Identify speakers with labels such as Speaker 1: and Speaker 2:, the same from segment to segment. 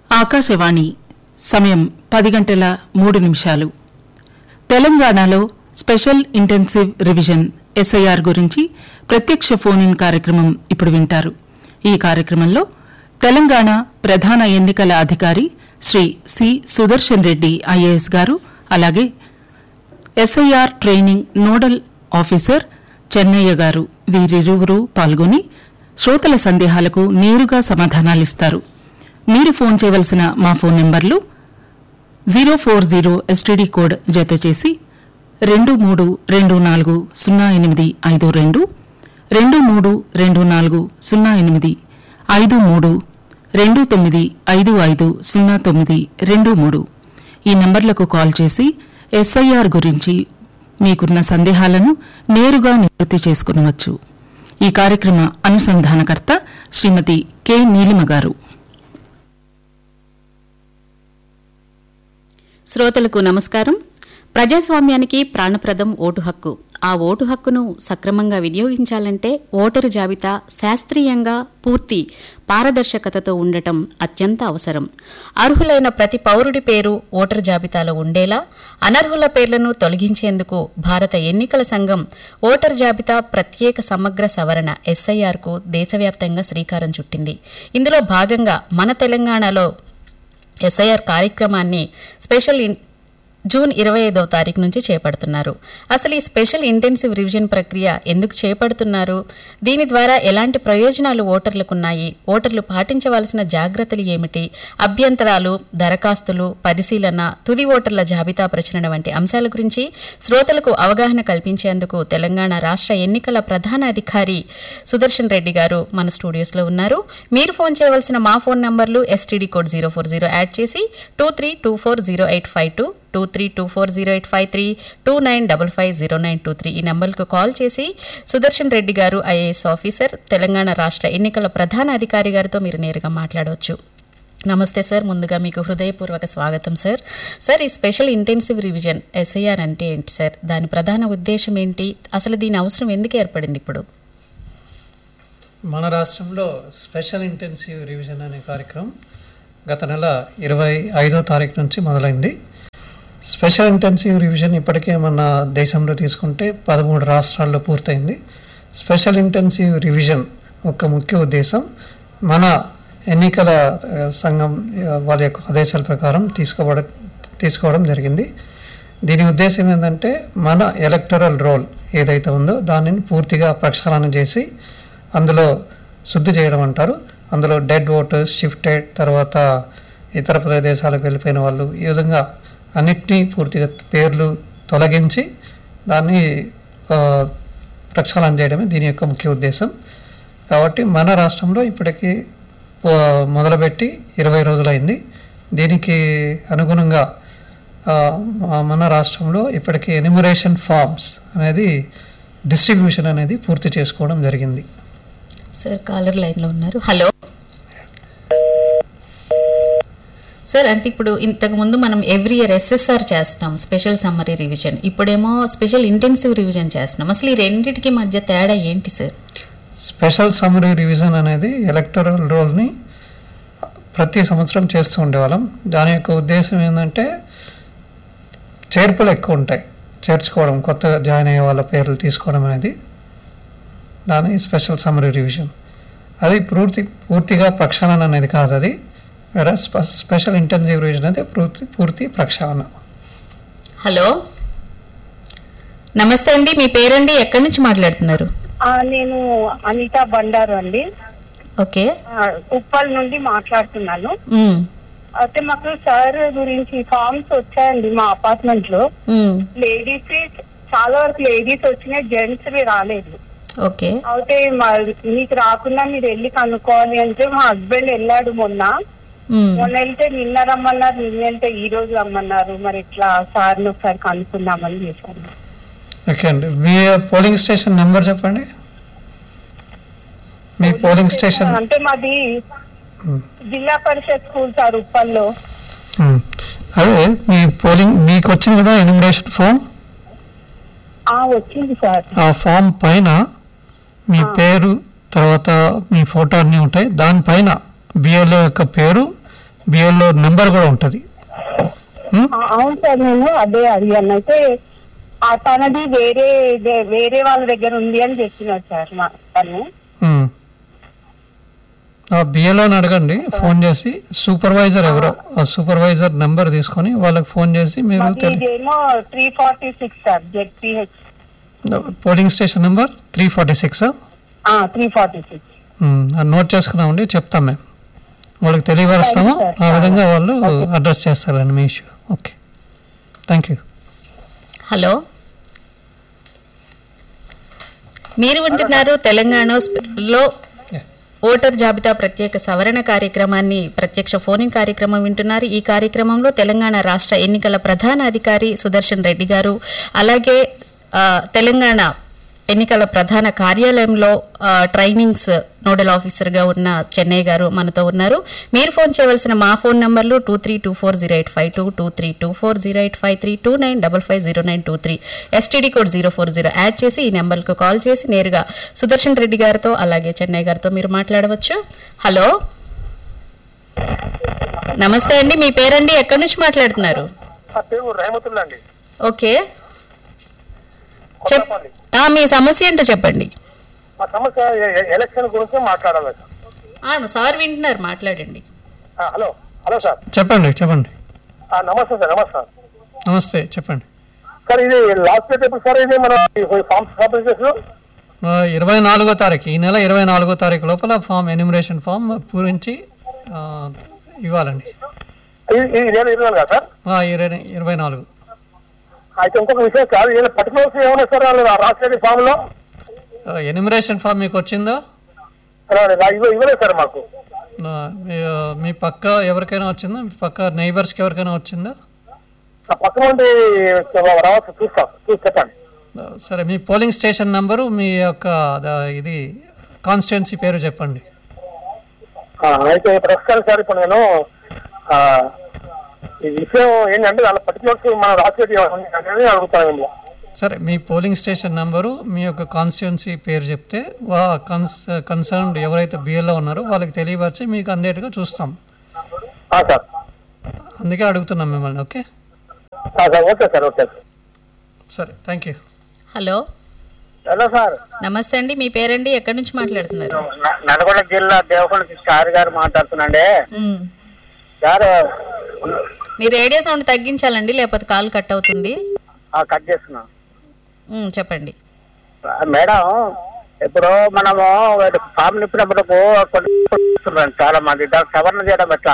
Speaker 1: ఆకాశవాణి సమయం పది గంటల మూడు నిమిషాలు తెలంగాణలో స్పెషల్ ఇంటెన్సివ్ రివిజన్ ఎస్ఐఆర్ గురించి ప్రత్యక్ష ఫోన్ ఇన్ కార్యక్రమం ఇప్పుడు వింటారు ఈ కార్యక్రమంలో తెలంగాణ ప్రధాన ఎన్నికల అధికారి శ్రీ సి సుదర్శన్ రెడ్డి ఐఏఎస్ గారు అలాగే SIR training nodal officer Chennaiah garu వీరిరువురు పాల్గొని శ్రోతల సందేహాలకు నేరుగా సమాధానాలిస్తారు మీరు ఫోన్ చేయవలసిన మా ఫోన్ నెంబర్లు zero four zero STD code జత చేసి రెండు మూడు రెండు నాలుగు సున్నా ఎనిమిది ఐదు రెండు రెండు మూడు రెండు నాలుగు సున్నా ఎనిమిది ఐదు మూడు రెండు తొమ్మిది ఐదు ఐదు సున్నా తొమ్మిది రెండు మూడు ఈ నంబర్లకు కాల్ చేసి ఎస్ఐఆర్ గురించి మీకున్న సందేహాలను నేరుగా నివృత్తి చేసుకునవచ్చు ఈ కార్యక్రమ అనుసంధానకర్త శ్రీమతి కె నీలిమ గారు
Speaker 2: శ్రోతలకు నమస్కారం ప్రజాస్వామ్యానికి ప్రాణప్రదం ఓటు హక్కు ఆ ఓటు హక్కును సక్రమంగా వినియోగించాలంటే ఓటరు జాబితా శాస్త్రీయంగా పూర్తి పారదర్శకతతో ఉండటం అత్యంత అవసరం అర్హులైన ప్రతి పౌరుడి పేరు ఓటరు జాబితాలో ఉండేలా అనర్హుల పేర్లను తొలగించేందుకు భారత ఎన్నికల సంఘం ఓటర్ జాబితా ప్రత్యేక సమగ్ర సవరణ ఎస్ఐఆర్కు దేశవ్యాప్తంగా శ్రీకారం చుట్టింది ఇందులో భాగంగా మన తెలంగాణలో ఎస్ఐఆర్ కార్యక్రమాన్ని స్పెషల్ ఇన్ జూన్ ఇరవై ఐదవ తారీఖు నుంచి చేపడుతున్నారు అసలు ఈ స్పెషల్ ఇంటెన్సివ్ రివిజన్ ప్రక్రియ ఎందుకు చేపడుతున్నారు దీని ద్వారా ఎలాంటి ప్రయోజనాలు ఓటర్లకు ఉన్నాయి ఓటర్లు పాటించవలసిన జాగ్రత్తలు ఏమిటి అభ్యంతరాలు దరఖాస్తులు పరిశీలన తుది ఓటర్ల జాబితా ప్రచురణ వంటి అంశాల గురించి శ్రోతలకు అవగాహన కల్పించేందుకు తెలంగాణ రాష్ట్ర ఎన్నికల ప్రధాన అధికారి సుదర్శన్ రెడ్డి గారు మన స్టూడియోస్లో ఉన్నారు మీరు ఫోన్ చేయవలసిన మా ఫోన్ నంబర్లు STD code zero four zero add చేసి two three two four zero eight five two two three two four zero eight five three two nine double five zero nine two three ఈ నెంబర్కు call చేసి సుదర్శన్ రెడ్డి గారు IAS officer Telangana రాష్ట్ర ఎన్నికల ప్రధాన అధికారి గారితో మీరు నేరుగా మాట్లాడవచ్చు నమస్తే సార్ ముందుగా మీకు హృదయపూర్వక స్వాగతం సార్ సార్ ఈ స్పెషల్ ఇంటెన్సివ్ రివిజన్ ఎస్ఐఆర్ అంటే ఏంటి సార్ దాని ప్రధాన ఉద్దేశం ఏంటి అసలు దీని అవసరం ఎందుకు ఏర్పడింది ఇప్పుడు
Speaker 3: మన రాష్ట్రంలో స్పెషల్ ఇంటెన్సివ్ రివిజన్ అనే కార్యక్రమం గత నెల ఇరవై ఐదో తారీఖు నుంచి మొదలైంది స్పెషల్ ఇంటెన్సివ్ రివిజన్ ఇప్పటికే మన దేశంలో తీసుకుంటే పదమూడు రాష్ట్రాల్లో పూర్తయింది స్పెషల్ ఇంటెన్సివ్ రివిజన్ ఒక ముఖ్య ఉద్దేశం మన ఎన్నికల ఆ, సంఘం ఆ, వాళ్ళ యొక్క ఆదేశాల ప్రకారం తీసుకోబడ తీసుకోవడం జరిగింది దీని ఉద్దేశం ఏంటంటే మన ఎలక్టరల్ రోల్ ఏదైతే ఉందో దానిని పూర్తిగా ప్రక్షాళన చేసి అందులో శుద్ధి చేయడం అంటారు అందులో డెడ్ ఓటర్స్ షిఫ్టెడ్ తర్వాత ఇతర ప్రదేశాలకు వెళ్ళిపోయిన వాళ్ళు ఈ విధంగా అన్నిటినీ పూర్తిగా పేర్లు తొలగించి దాన్ని ఆ, ప్రక్షాళన చేయడమే దీని యొక్క ముఖ్య ఉద్దేశం కాబట్టి మన రాష్ట్రంలో ఇప్పటికీ ఆ, మొదలుపెట్టి ఇరవై రోజులైంది దీనికి అనుగుణంగా ఆ, మన రాష్ట్రంలో ఇప్పటికీ ఎనిమరేషన్ ఫార్మ్స్ అనేది డిస్ట్రిబ్యూషన్ అనేది పూర్తి చేసుకోవడం జరిగింది
Speaker 2: సార్ కాలర్ లైన్లో ఉన్నారు హలో సార్ అంటే ఇప్పుడు ఇంతకు ముందు మనం ఎవ్రీ ఇయర్ ఎస్ఎస్ఆర్ చేస్తాం స్పెషల్ సమ్మరీ రివిజన్ ఇప్పుడేమో స్పెషల్ ఇంటెన్సివ్ రివిజన్ చేస్తున్నాం అసలు ఈ రెండింటికి మధ్య తేడా ఏంటి సార్
Speaker 3: స్పెషల్ సమ్మరీ రివిజన్ అనేది ఎలక్టరల్ రోల్ని ప్రతి సంవత్సరం చేస్తూ ఉండేవాళ్ళం దాని యొక్క ఉద్దేశం ఏంటంటే చేర్పులు ఎక్కువ ఉంటాయి చేర్చుకోవడం కొత్తగా జాయిన్ అయ్యే వాళ్ళ పేర్లు తీసుకోవడం అనేది దాని స్పెషల్ సమ్మరీ రివిజన్ అది పూర్తి పూర్తిగా ప్రక్షాళన అనేది కాదు అది వేరే స్పెషల్ ఇంటెన్సివ్ రివిజన్ అయితే పూర్తి పూర్తి ప్రక్షాళన
Speaker 2: హలో నమస్తే అండి మీ పేరండి ఎక్కడి నుంచి మాట్లాడుతున్నారు
Speaker 4: ఆ, నేను అనిత బండారు అండి
Speaker 2: ఓకే
Speaker 4: ఆ, ఉప్పల్ నుండి మాట్లాడుతున్నాను
Speaker 2: ఉమ్,
Speaker 4: అయితే మాకు సార్ గురించి ఫార్మ్స్ వచ్చాయండి మా అపార్ట్మెంట్ లో
Speaker 2: ఉమ్,
Speaker 4: లేడీస్ చాలా వరకు లేడీస్ వచ్చినాయి జెంట్స్ రాలేదు
Speaker 2: ఓకే
Speaker 4: అయితే మా- మీకు రాకుండా మీరు వెళ్ళి కనుక్కోవాలి అంటే మా హస్బెండ్ వెళ్ళాడు మొన్న
Speaker 2: ఉమ్,
Speaker 4: మొన్న వెళ్తే నిన్న రమ్మన్నారు నిన్న వెళ్తే ఈ రోజు రమ్మన్నారు మరి ఇట్లా సార్ని ఒకసారి కనుక్కుందామని చేశాను
Speaker 3: ఓకే అండి మీ పోలింగ్ స్టేషన్ నెంబర్ చెప్పండి మీ పోలింగ్ స్టేషన్
Speaker 4: అంటే మాది జిల్లా పరిషత్ స్కూల్ సార్ ఉప్పల్లో
Speaker 3: మ్మ్. అదే మీ పోలింగ్ మీకు వచ్చింది కదా ఎనిమిడేషన్ ఫామ్
Speaker 4: ఆ వచ్చింది సార్
Speaker 3: ఆ ఫామ్ పైన మీ పేరు తర్వాత మీ ఫోటో అన్నీ ఉంటాయి దానిపైన బిఎల్ఓ యొక్క పేరు బిఎల్ఓ నెంబర్ కూడా ఉంటుంది
Speaker 4: ఆ, అవును సార్ నేను అదే అడిగాను అయితే ఆ తనది వేరే దే- వేరే వాళ్ళ దగ్గర ఉంది అని చెప్పినారు సార్ మా తను
Speaker 3: బిఎల్ఓని అడగండి ఫోన్ చేసి సూపర్వైజర్ ఎవరో ఆ సూపర్వైజర్ నెంబర్ తీసుకొని వాళ్ళకి ఫోన్ చేసి మీరు
Speaker 4: మాది
Speaker 3: తెలి
Speaker 4: ఇదేమో three forty six sir ZPH
Speaker 3: polling station number three forty six
Speaker 4: three forty six
Speaker 3: note చేసుకున్నామండి చెప్తాం మేము వాళ్ళకి తెలియపరుస్తాము
Speaker 4: Thank you, sir.
Speaker 3: ఆ విధంగా వాళ్ళు అడ్రస్ చేస్తారండి మీ issue okay thank you
Speaker 2: hello మీరు వింటున్నారు తెలంగాణ లో ఓటర్ జాబితా ప్రత్యేక సవరణ కార్యక్రమాన్ని ప్రత్యక్ష ఫోనింగ్ కార్యక్రమం వింటున్నారు ఈ కార్యక్రమంలో తెలంగాణ రాష్ట్ర ఎన్నికల ప్రధాన అధికారి సుదర్శన్ రెడ్డి గారు అలాగే ఆ, తెలంగాణ ఎన్నికల ప్రధాన కార్యాలయంలో ఆ, ట్రైనింగ్స్ నోడల్ ఆఫీసర్గా ఉన్న చెన్నై గారు మనతో ఉన్నారు మీరు ఫోన్ చేయవలసిన మా ఫోన్ నంబర్లు two three two four zero eight five two two three two four zero eight five three two nine double five zero nine two three STD code zero four zero add చేసి ఈ నెంబర్కు call చేసి నేరుగా సుదర్శన్ రెడ్డి గారితో అలాగే చెన్నై గారితో మీరు మాట్లాడవచ్చు హలో నమస్తే అండి మీ పేరండి ఎక్కడి నుంచి మాట్లాడుతున్నారు
Speaker 5: నా పేరు రహమతుల్లా అండి
Speaker 2: ఓకే చెప్ ఆ, మీ సమస్య ఏంటో చెప్పండి
Speaker 5: మా సమస్య ఎ- ఎ- ఎలక్షన్ గురించి మాట్లాడాలి సార్
Speaker 2: ఆ, సార్ వింటున్నారు మాట్లాడండి
Speaker 5: ఆ, హలో హలో సార్
Speaker 3: చెప్పండి చెప్పండి
Speaker 5: ఆ, నమస్తే సార్ నమస్తే సార్
Speaker 3: నమస్తే చెప్పండి
Speaker 5: సార్ ఇది లాస్ట్ డేట్ ఎప్పుడు సార్ ఇది మన ఫార్మ్స్ సబ్మిట్ చేసిన
Speaker 3: ఆ, ఇరవై నాలుగో తారీఖు ఈ నెల ఇరవై నాలుగో తారీఖు లోపల ఫామ్ ఎన్యూమరేషన్ ఫామ్ పూరించి ఆ, ఇవ్వాలండి
Speaker 5: ఇది ఇది నేను ఇరవై కదా సార్
Speaker 3: ఆ, ఇరవై ఇరవై నాలుగు
Speaker 5: అయితే ఇంకొక విషయం సార్ ఏదైనా పర్టికులర్స్ ఏమన్నా సార్ వాళ్ళు రాష్ట్ర ఫామ్ లో
Speaker 3: ఆ, ఎన్యూమరేషన్ ఫామ్ మీకు వచ్చిందో
Speaker 5: అలా ఇవ్వ- ఇవ్వలేదు సార్ మాకు
Speaker 3: ఆ, మీ- ఆ, మీ పక్క ఎవరికైనా వచ్చిందా మీ పక్క నైబర్స్కి ఎవరికైనా వచ్చిందా
Speaker 5: ఆ పక్కన ఉండి రావచ్చు చూస్తాం చూసి చెప్పండి
Speaker 3: ఆ, సరే మీ పోలింగ్ స్టేషన్ నంబరు మీ యొక్క ద- ఇది కాన్స్టిట్యున్సీ పేరు చెప్పండి
Speaker 5: ఆ, అయితే ప్రస్తుతానికి సార్ ఇప్పుడు నేను ఆ, ఈ విషయం ఏంటంటే వాళ్ళ పర్టికులర్స్ మన రాష్ట్ర అనేది అడుగుతాను ఇందులో
Speaker 3: సరే మీ పోలింగ్ స్టేషన్ నంబరు మీ యొక్క కాన్స్టిట్యున్సీ పేరు చెప్తే వా కన్స్ కన్సర్న్డ్ ఎవరైతే బిఎల్లో ఉన్నారో వాళ్ళకి తెలియపరిచి మీకు అందేట్టుగా చూస్తాం
Speaker 5: ఆ, సార్
Speaker 3: అందుకే అడుగుతున్నాం మిమ్మల్ని ఓకే
Speaker 5: ఆ, సార్ ఓకే సార్ ఓకే
Speaker 3: సరే thank you
Speaker 2: hello
Speaker 5: hello sir
Speaker 2: నమస్తే అండి మీ పేరండి ఎక్కడి నుంచి మాట్లాడుతున్నారు
Speaker 5: న- నల్గొండ జిల్లా దేవకొండ సార్ గారు మాట్లాడుతున్నాండి
Speaker 2: మ్మ్.
Speaker 5: సార్
Speaker 2: మీ రేడియో సౌండ్ తగ్గించాలండి లేకపోతే కాల్ కట్ అవుతుంది
Speaker 5: ఆ, కట్ చేస్తున్నా
Speaker 2: మ్మ్, చెప్పండి
Speaker 5: ఆ, మేడం ఇప్పుడు మనము ఫామ్ నింపినప్పుడు కొన్ని ఇస్తున్నారు చాలా మంది దానికి సవరణ చేయడం ఎట్లా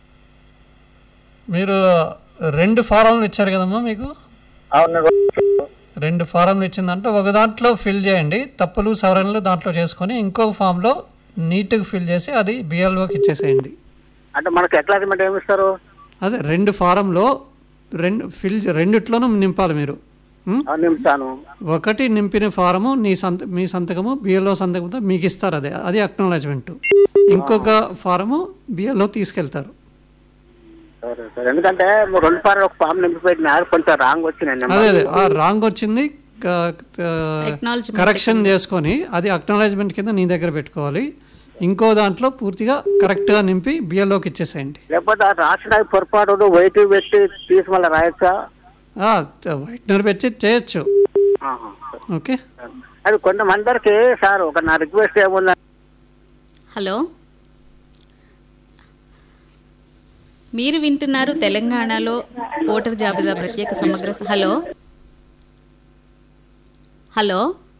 Speaker 3: మీరు రెండు ఫారంలు ఇచ్చారు కదమ్మా మీకు
Speaker 5: అవును
Speaker 3: రెండు ఫారంలు ఇచ్చిందంటే ఒక దాంట్లో ఫిల్ చేయండి తప్పులు సవరణలు దాంట్లో చేసుకొని ఇంకొక ఫామ్లో నీట్గా ఫిల్ చేసి అది బిఎల్ఓకి ఇచ్చేసేయండి
Speaker 5: అంటే మనకు ఎట్లా ఏమి ఇస్తారు
Speaker 3: అదే రెండు ఫారంలో రెండు ఫిల్ రెండిట్లోనూ నింపాలి మీరు ఉం?
Speaker 5: నింపుతాను
Speaker 3: ఒకటి నింపిన ఫారము నీ సంత మీ సంతకము బిఎల్ఓ సంతకంతో మీకు ఇస్తారు అదే అది అక్నాలజ్మెంట్ ఇంకొక ఫారము బిఎల్ఓ తీసుకెళ్తారు
Speaker 5: సరే సరే ఎందుకంటే మీరు రెండు సార్లు ఒక ఫామ్ నింపిపోయిన కొంచెం రాంగ్ వచ్చినాయి
Speaker 3: అదే అదే ఆ రాంగ్ వచ్చింది
Speaker 2: Acknowledgement
Speaker 3: కరెక్షన్ చేసుకొని అది అక్నాలజ్మెంట్ కింద నీ దగ్గర పెట్టుకోవాలి ఇంకో దాంట్లో పూర్తిగా కరెక్ట్గా నింపి బిఎల్ఓకి ఇచ్చేసేయండి
Speaker 5: లేకపోతే ఆ రాసిన పొరపాటు వెయిట్ పెట్టి తీసి మళ్ళీ రాయొచ్చా
Speaker 3: వైట్నర్ పెట్టి చేయొచ్చు
Speaker 5: ఆహా.
Speaker 3: ఓకే
Speaker 5: అది కొంతమందరికి సార్ ఒక నా రిక్వెస్ట్ ఏముందంటే
Speaker 2: హలో మీరు వింటున్నారు తెలంగాణలో ఓటర్ జాబితా ప్రత్యేక సమగ్ర స- హలో హలో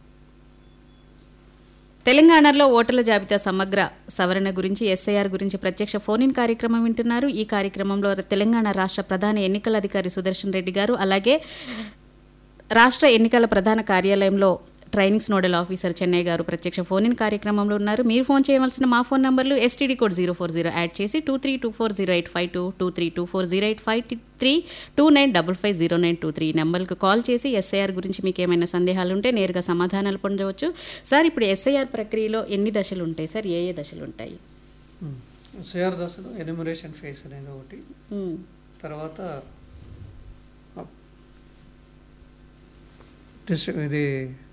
Speaker 2: తెలంగాణలో ఓటర్ల జాబితా సమగ్ర సవరణ గురించి ఎస్ఐఆర్ గురించి ప్రత్యక్ష ఫోన్ ఇన్ కార్యక్రమం వింటున్నారు ఈ కార్యక్రమంలో తెలంగాణ రాష్ట్ర ప్రధాన ఎన్నికల అధికారి సుదర్శన్ రెడ్డి గారు అలాగే రాష్ట్ర ఎన్నికల ప్రధాన కార్యాలయంలో ట్రైనింగ్స్ నోడల్ ఆఫీసర్ చెన్నై గారు ప్రత్యక్ష ఫోన్ ఇన్ కార్యక్రమంలో ఉన్నారు మీరు ఫోన్ చేయవలసిన మా ఫోన్ నంబర్లు STD code zero four zero add చేసి two three two four zero eight five two two three two four zero eight five three two nine double five zero nine two three నెంబర్కి call చేసి SIR గురించి మీకు ఏమైనా సందేహాలు ఉంటే నేరుగా సమాధానాలు పొందవచ్చు సార్ ఇప్పుడు ఎస్ఐఆర్ ప్రక్రియలో ఎన్ని దశలు ఉంటాయి సార్ ఏ ఏ దశలు ఉంటాయి
Speaker 3: సిఆర్ దశలో ఎనిమరేషన్ ఫేస్ అనేది ఒకటి
Speaker 2: మ్మ్.
Speaker 3: తర్వాత డిస్- ఇది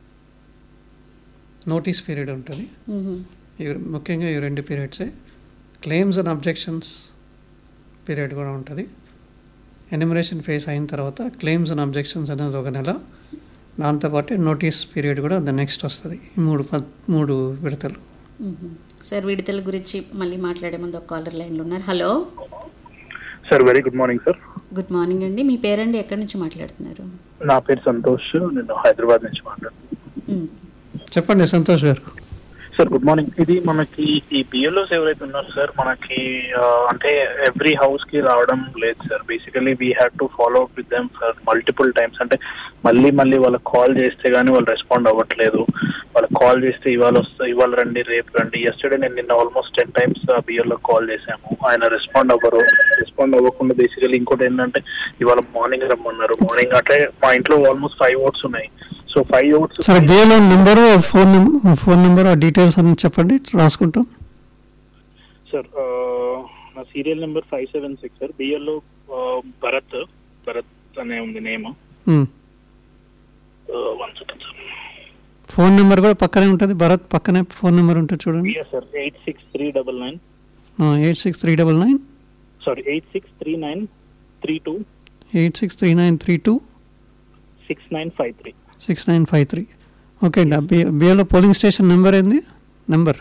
Speaker 3: నోటీస్ పీరియడ్ ఉంటుంది
Speaker 2: మ్మ్.
Speaker 3: ఇవి ముఖ్యంగా ఈ రెండు పీరియడ్సే క్లెయిమ్స్ అండ్ అబ్జెక్షన్స్ పీరియడ్ కూడా ఉంటుంది ఎనిమరేషన్ ఫేస్ అయిన తర్వాత క్లెయిమ్స్ అండ్ అబ్జెక్షన్స్ అనేది ఒక నెల దాంతోపాటు నోటీస్ పీరియడ్ కూడా ద నెక్స్ట్ వస్తుంది ఈ మూడు పద్- మూడు విడతలు
Speaker 2: మ్మ్. సార్ విడుదల గురించి మళ్ళీ మాట్లాడే ముందు ఒక కాలర్ లైన్లో ఉన్నారు hello
Speaker 6: sir very good morning sir
Speaker 2: good morning అండి మీ పేరండి ఎక్కడి నుంచి మాట్లాడుతున్నారు
Speaker 6: నా పేరు సంతోష్ నేను హైదరాబాద్ నుంచి మాట్లాడుతున్నాను
Speaker 2: మ్మ్.
Speaker 3: చెప్పండి సంతోష్ గారు
Speaker 6: సార్ గుడ్ మార్నింగ్ ఇది మనకి ఈ బిఎల్ఓస్ ఎవరైతే ఉన్నారో సార్ మనకి ఆ, అంటే ఎవ్రీ హౌస్ కి రావడం లేదు సార్ basically we have to follow up with them for multiple times అంటే మళ్ళీ మళ్ళీ వాళ్ళకి కాల్ చేస్తే గానీ వాళ్ళు రెస్పాండ్ అవ్వట్లేదు వాళ్ళకి కాల్ చేస్తే ఇవాళ వస్తా ఇవాళ రండి రేపు రండి ఎస్టర్డే నేను నిన్న ఆల్మోస్ట్ టెన్ టైమ్స్ ఆ బిఎల్ఓ కాల్ చేశాము ఆయన రెస్పాండ్ అవ్వరు రెస్పాండ్ అవ్వకుండా బేసికలీ ఇంకోటి ఏంటంటే ఇవాళ మార్నింగ్ రమ్మన్నారు మార్నింగ్ అంటే మా ఇంట్లో ఆల్మోస్ట్ ఫైవ్ ఓట్స్ ఉన్నాయి సో ఫైవ్ ఓట్స్
Speaker 3: సరే బిఏలో number phone number phone number ఆ డీటెయిల్స్ అన్ని చెప్పండి రాసుకుంటాం
Speaker 6: సార్ ఆ, నా serial number five seven six sir BLO Bharat Bharat అనే ఉంది name
Speaker 3: um.
Speaker 6: One second sir
Speaker 3: phone number కూడా పక్కనే ఉంటుంది భరత్ పక్కనే ఫోన్ నెంబర్ ఉంటుంది చూడండి
Speaker 6: yes sir eight six three double nine
Speaker 3: eight six three double nine
Speaker 6: sorry eight six three nine three two
Speaker 3: eight six three nine three two
Speaker 6: six nine five three
Speaker 3: six nine five three okay అండి B బిఏలో polling station number ఏంది number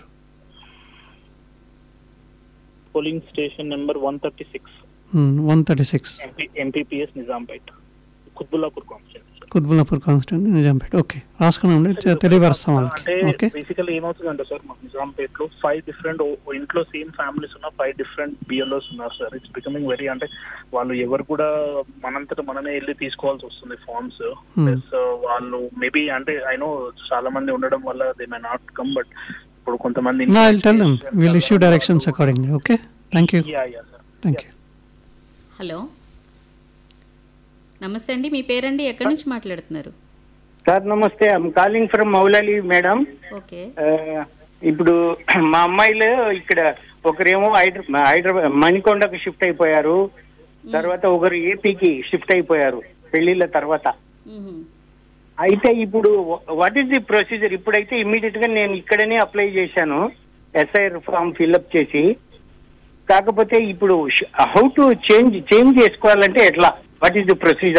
Speaker 6: polling station number one thirty six
Speaker 3: one thirty six
Speaker 6: MP MPPS Nizampet Qutbullapur constituency
Speaker 3: Qutbullapur constituent Nizampeta okay రాసుకున్నాం తెలియపరుస్తాం
Speaker 6: అంటే
Speaker 3: వాళ్ళకి okay
Speaker 6: బేసికల్ ఏమవుతుందంటే sir మాకు నిజాంపేట్ లో ఫైవ్ డిఫరెంట్ ఇంట్లో సేమ్ ఫ్యామిలీస్ ఉన్న ఫైవ్ డిఫరెంట్ బిఎల్ఓస్ ఉన్నారు సార్ ఇట్స్ బికమింగ్ వెరీ అంటే వాళ్ళు ఎవరు కూడా మనంతట మనమే వెళ్ళి తీసుకోవాల్సి వస్తుంది ఫార్మ్స్ ప్లస్ వాళ్ళు మేబీ అంటే ఐ నో చాలా మంది ఉండడం వల్ల they may not come but ఇప్పుడు కొంతమంది
Speaker 3: I tell them will issue directions accordingly okay thank you
Speaker 6: yeah yeah sir
Speaker 3: thank you
Speaker 2: hello నమస్తే అండి మీ పేరండి ఎక్కడి నుంచి మాట్లాడుతున్నారు
Speaker 7: సార్ నమస్తే I'm calling from Moulali madam
Speaker 2: okay
Speaker 7: ఇప్పుడు మా అమ్మాయిలు ఇక్కడ ఒకరేమో హైదరా హైదరాబాద్ మణికొండకు షిఫ్ట్ అయిపోయారు తర్వాత ఒకరు ఏపీకి షిఫ్ట్ అయిపోయారు పెళ్లిళ్ళ తర్వాత
Speaker 2: మ్మ్.
Speaker 7: అయితే ఇప్పుడు వాట్ ఈస్ ది ప్రొసీజర్ ఇప్పుడైతే ఇమ్మీడియట్ గా నేను ఇక్కడనే అప్లై చేశాను ఎస్ఐఆర్ ఫామ్ ఫిల్అప్ చేసి కాకపోతే ఇప్పుడు హౌ టు చేంజ్ చేంజ్ చేసుకోవాలంటే ఎట్లా వాట్ ఈస్ ది ప్రొసీజర్